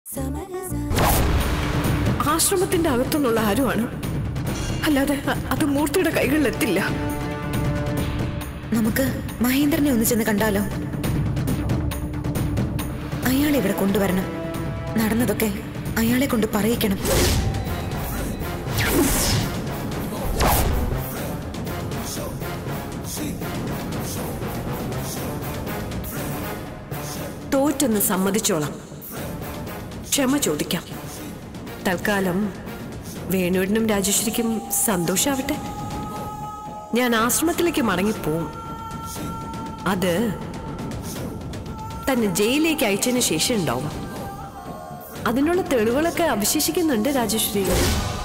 ആശ്രമത്തിന്റെ അകത്തുനിന്നുള്ള ആരുമാണ് അല്ലാതെ അ- അത് മൂർത്തിയുടെ കൈകളിലെത്തില്ല നമുക്ക് മഹേന്ദ്രനെ ഒന്ന് ചെന്ന് കണ്ടാലോ അയാളെ ഇവിടെ കൊണ്ടുവരണം നടന്നതൊക്കെ അയാളെ കൊണ്ട് പറയിക്കണം തോറ്റെന്ന് സമ്മതിച്ചോളാം ക്ഷമ ചോദിക്കാം തൽക്കാലം വേണുവിനും രാജേശ്വരിക്കും സന്തോഷാവട്ടെ ഞാൻ ആശ്രമത്തിലേക്ക് മടങ്ങിപ്പോവും അത് തന്നെ ജയിലിലേക്ക് അയച്ചതിന് ശേഷം ഉണ്ടാവും അതിനുള്ള തെളിവുകളൊക്കെ അവശേഷിക്കുന്നുണ്ട് രാജേശ്വരി